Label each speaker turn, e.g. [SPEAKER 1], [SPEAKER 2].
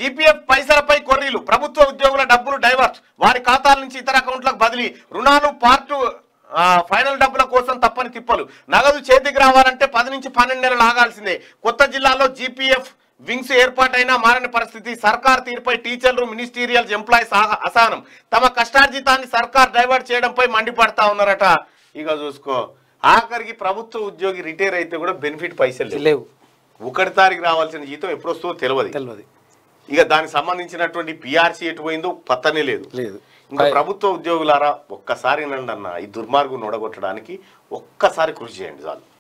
[SPEAKER 1] GPF పైసలపై కొర్రీలు ప్రభుత్వ ఉద్యోగుల డబ్బులు డైవర్ట్ వారి ఖాతాల నుంచి ఇతర అకౌంట్లకు బదిలీ రుణాలు పార్టు ఆ, ఫైనల్ డబ్బుల కోసం తప్పని తిప్పలు నగదు చేతికి రావాలంటే పది నుంచి పన్నెండు నెలలు ఆగాల్సిందే కొత్త జిల్లాలో జీపీఎఫ్ వింగ్స్ ఏర్పాటైనా మారని పరిస్థితి సర్కార్ తీరుపై టీచర్లు మినిస్టీరియల్స్ ఎంప్లాయీస్ ఆహ- అసహనం తమ కష్టార్జితాన్ని సర్కార్ డైవర్ట్ చేయడంపై మండిపడతా ఉన్నారట ఇక చూసుకో ఆఖరికి ప్రభుత్వ ఉద్యోగి రిటైర్ అయితే కూడా బెనిఫిట్ పైసలు లేవు.
[SPEAKER 2] లేవు
[SPEAKER 1] ఒకటి తారీఖు రావాల్సిన జీతం ఎప్పుడు వస్తుందో తెలియదు
[SPEAKER 2] తెలియదు
[SPEAKER 1] ఇక దానికి సంబంధించినటువంటి పిఆర్సీ ఎటు పోయిందో పత్తనే లేదు
[SPEAKER 2] లేదు
[SPEAKER 1] ఇంకా ప్రభుత్వ ఉద్యోగులారా ఒక్కసారి నండి అన్న ఈ దుర్మార్గం నొడగొట్టడానికి ఒక్కసారి కృషి చేయండి చాలు